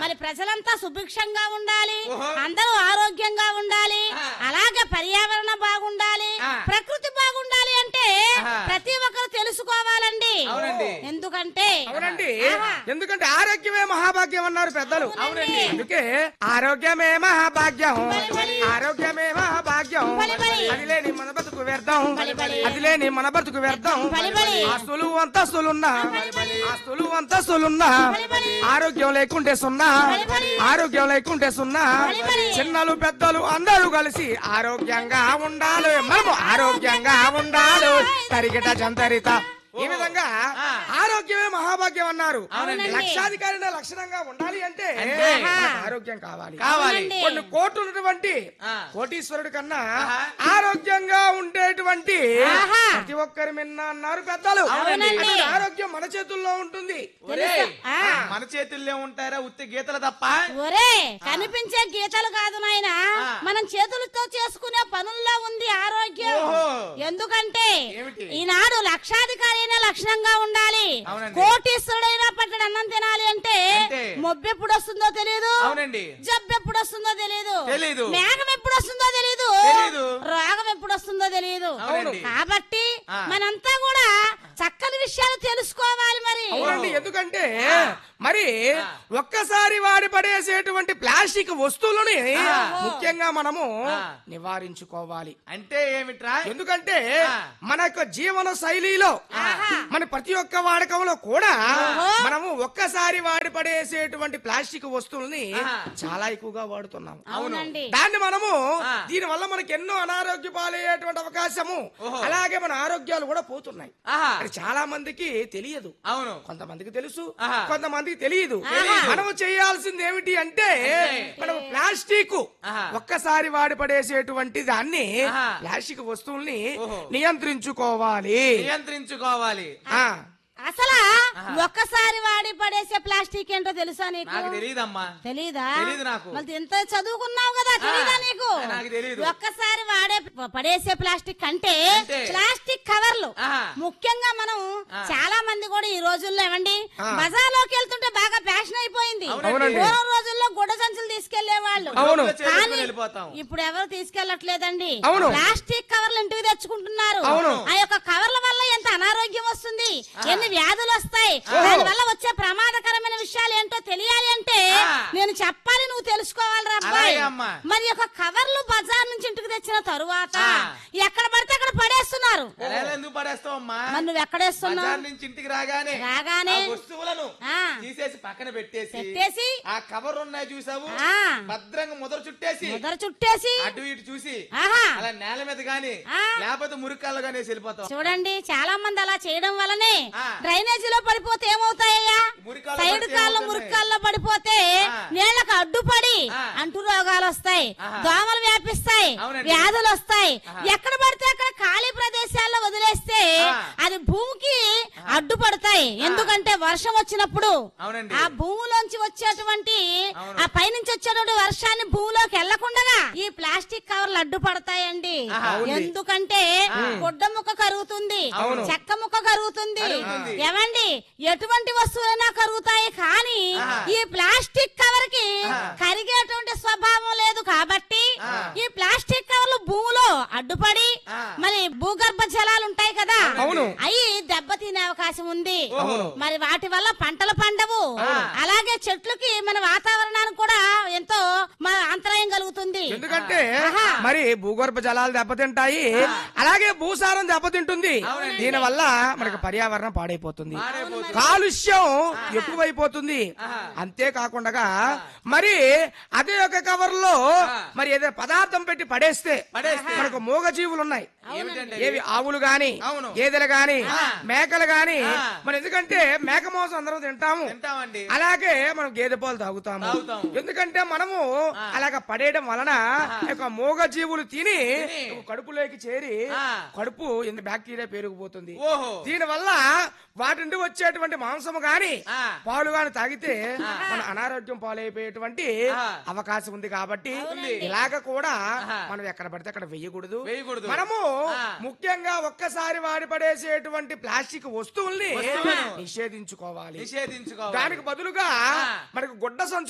మరి ప్రజలంతా సుభిక్షంగా ఉండాలి ఓహో. అందరూ ఆరోగ్యంగా ఉండాలి ఆ. అలాగే పర్యావరణం బాగుండాలి ఆ. ప్రకృతి బాగుండాలి అంటే ఆహా. ప్రతి ఒక్కరు తెలుసుకోవాలండి అవునండి. ఎందుకంటే అవునండి ఆహా. ఎందుకంటే ఆరోగ్యమే మహాభాగ్యం అన్నారు పెద్దలు అవునండి. అందుకే ఆరోగ్యమే మహాభాగ్యం బలి బలి. ఆరోగ్యమే మహాభాగ్యం బలి బలి. అది లేని మన బతుకు వ్యర్థం బలి బలి. అది లేని మన బతుకు వ్యర్థం బలి బలి. ఆస్తులు అంతస్తులున్నా బలి బలి. ఆస్తులు అంతస్తులున్నా బలి బలి. ఆరోగ్యం లేకుంటే సున్నా బలి బలి. ఆరోగ్యం లేకుంటే సున్నా బలి బలి. చిన్నలు పెద్దలు అందరూ కలిసి ఆరోగ్యంగా ఉండాలి మనము ఆరోగ్యంగా ఉండాలి తరిగిట జంతరిత ఈ విధంగా ఆ. ఆరోగ్యమే మహాభాగ్యం అన్నారు అవునండి. లక్షాధికారిన లక్షణంగా ఉండాలి అంటే అంటే? మనకు ఆరోగ్యం కావాలి కావాలి అవునండి. కొన్ని కోట్లు ఉన్నటువంటి ఆ. కోటీశ్వరుడి కన్నా ఆహా. ఆరోగ్యంగా ఉండేటువంటి ఆహా. ప్రతి ఒక్కరి మిన్న అన్నారు పెద్దలు అవునండి. అటువంటి ఆరోగ్యం మన చేతుల్లో ఉంటుంది ఒరేయ్, ఆ. మన చేతుల్లో ఉంటారా ఉత్తి గీతలు తప్ప ఒరే కనిపించే గీతలు కాదు నాయన ఆ. మనం చేతులతో చేసుకునే పనుల్లో ఉంది ఆరోగ్యం ఓహో. ఎందుకంటే ఏమిటి? ఈనాడు లక్షాధికారైన లక్షణంగా ఉండాలి అవునండి. కోటీశ్వరుడైనా పట్టడు అన్నం తినాలి అంటే అంటే? మొబ్బెప్పుడు వస్తుందో తెలియదు అవునండి జబ్బు ఎప్పుడు వస్తుందో తెలియదు తెలీదు. మేఘం ఎప్పుడు వస్తుందో తెలియదు తెలీదు. రోగం ఎప్పుడు వస్తుందో తెలియదు అవునండి. కాబట్టి ఆ. మనంతా కూడా చక్కని విషయాలు తెలుసుకోవాలి మరి అవునండి ఎందుకంటే మరి ఆ. ఒక్కసారి వాడి పడేసేటువంటి ప్లాస్టిక్ వస్తువులని ఆ. ముఖ్యంగా మనము ఆ. నివారించుకోవాలి అంటే ఏమిట్రా ఎందుకంటే ఆ. మన యొక్క జీవన శైలిలో ఆహా. మన ప్రతి ఒక్క వాడకంలో కూడా ఓహో. మనము ఒక్కసారి వాడి పడేసేటువంటి ప్లాస్టిక్ వస్తువుల్ని ఆహా. చాలా ఎక్కువగా వాడుతున్నాం అవునండి దాన్ని మనము ఆ. దీని వల్ల మనకి ఎన్నో అనారోగ్య పాలయ్యేటువంటి అవకాశము ఓహో. అలాగే మన ఆరోగ్యాలు కూడా పోతున్నాయి ఆహా అది చాలా మందికి తెలియదు అవును కొంతమందికి తెలుసు ఆహా. కొంతమందికి తెలియదు తెలీదు. మనము చేయాల్సింది ఏమిటి అంటే అంటే? మనం ప్లాస్టిక్ ఆహా. ఒక్కసారి వాడి పడేసేటువంటి దాన్ని ఆహా. ప్లాస్టిక్ వస్తువుల్ని ఓహో. నియంత్రించుకోవాలి నియంత్రించుకోవాలి ఆ అసలు ఆహా. ఒక్కసారి వాడి పడేసే ప్లాస్టిక్ ఏంటో తెలుసా నీకు నాకు తెలియదమ్మా తెలీదా తెలీదు నాకు. మళ్ళీ ఎంత చదువుకున్నావు కదా తెలీదా నీకు నాకు తెలీదు. ఒక్కసారి వాడే పడేసే ప్లాస్టిక్ అంటే అంటే? ప్లాస్టిక్ కవర్లు ఆహా. ముఖ్యంగా మనం ఆ. చాలా మంది కూడా ఈ రోజుల్లో ఏమండి ఆ. బజార్లోకి వెళ్తుంటే బాగా ఫ్యాషన్ అయిపోయింది అవునండి. పూర్వం రోజుల్లో గుడ్డ సంచులు తీసుకెళ్లే వాళ్ళు అవును. లోపల చేతులు కానీ వెళ్ళిపోతాం ఇప్పుడు ఎవరు తీసుకెళ్లట్లేదండి అవును. ప్లాస్టిక్ కవర్లు ఇంటికి తెచ్చుకుంటున్నారు అవును. ఆ యొక్క కవర్ల వల్ల ఎంత అనారోగ్యం వస్తుంది ఎన్ని వ్యాధులు వస్తాయి దాని వల్ల వచ్చే ప్రమాదకరమైన విషయాలు ఏంటో తెలియాలి అంటే ఆ. నేను చెప్పాలి నువ్వు తెలుసుకోవాలి రా అబ్బాయి అలాగే అమ్మా. మరి యొక్క కవర్లు బజార్ నుంచి ఇంటికి తెచ్చిన తరువాత ఆ. ఎక్కడ పడితే అక్కడ పడేస్తున్నారు ఎలా ఎందుకు పడేస్తావమ్మా మరి నువ్వు ఎక్కడేస్తున్నావు బజార్ నుంచి ఇంటికి రాగానే రాగానే ఆ వస్తువులను ఆ. తీసేసి పక్కన పెట్టేసి పెట్టేసి ఆ కవర్ ఉన్నాయి చూసావు ఆ. భద్రంగా ముదర చుట్టేసి ముదర చుట్టేసి అటు ఇటు చూసి ఆహా అలా నేల మీద గాని ఆ. లేకపోతే మురికాల్లో గానీ వెళ్ళిపోతాం చూడండి చాలా మంది అలా చేయడం వల్లనే ఆ. డ్రైనేజీలో పడిపోతే ఏమవుతాయ్యా మురికాల్లో సైడ్ పడితే కాళ్ళు ఏమవుతుంది? మురికాల్లో పడిపోతే ఆ. నీళ్లకు అడ్డుపడి ఆ. అంటు రోగాలు వస్తాయి ఆహా. దోమలు వ్యాపిస్తాయి అవునండి. వ్యాధులు వస్తాయి ఆహా. ఎక్కడ పడితే అక్కడ ఖాళీ ప్రదేశాల్లో వదిలేస్తే ఆ. అది భూమికి అడ్డుపడతాయి ఎందుకంటే వర్షం వచ్చినప్పుడు అవునండి. ఆ భూమిలోంచి వచ్చేటువంటి అవును. ఆ పైనుంచి వచ్చేటువంటి వర్షాన్ని భూమిలోకి వెళ్లకుండా ఈ ప్లాస్టిక్ కవర్లు అడ్డుపడతాయండి ఆహా. అవునండి. ఎందుకంటే గుడ్డ ముక్క కరుగుతుంది అవును. చెక్క ముక్క కరుగుతుంది కరుగుతుంది. ఏమండి ఎటువంటి వస్తువులైనా కరుగుతాయి కానీ ఆహా. ఈ ప్లాస్టిక్ కవర్ కి ఆహా. కరిగేటువంటి స్వభావం లేదు కాబట్టి ఆ. ఈ ప్లాస్టిక్ కవర్లు భూమిలో అడ్డుపడి ఆ. మరి భూగర్భ జలాలు ఉంటాయి కదా అవును. అవి దెబ్బతినే అవకాశం ఉంది ఓహో. మరి వాటి వల్ల పంటలు పండవు ఆ. అలాగే చెట్లకి మన వాతావరణానికి కూడా ఎంతో మన అంతరాయం కలుగుతుంది ఎందుకంటే ఆహా. మరి భూగర్భ జలాలు దెబ్బతింటాయి అలాగే భూసారం దెబ్బతింటుంది అవునండి. దీని వల్ల మనకి పర్యావరణం పాడైపోతుంది పాడైపోతుంది. కాలుష్యం ఎక్కువైపోతుంది ఆహా. అంతేకాకుండా మరి అదే ఒక కవర్ లో ఆ. మరి ఏదో పదార్థం పెట్టి పడేస్తే పడేస్తే. మనకు మూగ జీవులు ఉన్నాయి ఏమిటండి ఏవి ఆవులు గాని అవును. గేదెలు గాని ఆ. మేకలు గాని ఆ. మరి ఎందుకంటే మేక మాంసం అందరం తింటాము తింటామండి అలాగే మనం గేదె పాలు తాగుతాము తాగుతాము. ఎందుకంటే మనము ఆ. అలాగ పడేయడం వలన ఆహా. ఈ యొక్క మూగ జీవులు తిని తిని. కడుపులోకి చేరి ఆ. కడుపు ఇంత బ్యాక్టీరియా పెరిగిపోతుంది ఓహో దీని వల్ల వాటి నుండి వచ్చేటువంటి మాంసము గాని ఆ. పాలు గాని తాగితే ఆ. మన అనారోగ్యం పాలైపోయేటువంటి ఆ. అవకాశం ఉంది కాబట్టి అవునండి. ఇలాగ కూడా ఆహా. మనం ఎక్కడ పడితే అక్కడ వెయ్యకూడదు వేయకూడదు. మనము ఆ. ముఖ్యంగా ఒక్కసారి వాడి పడేసేటువంటి ప్లాస్టిక్ వస్తువుల్ని వస్తువులను. నిషేధించుకోవాలి నిషేధించుకోవాలి దానికి బదులుగా ఆ. మనకు గుడ్డ సంచులు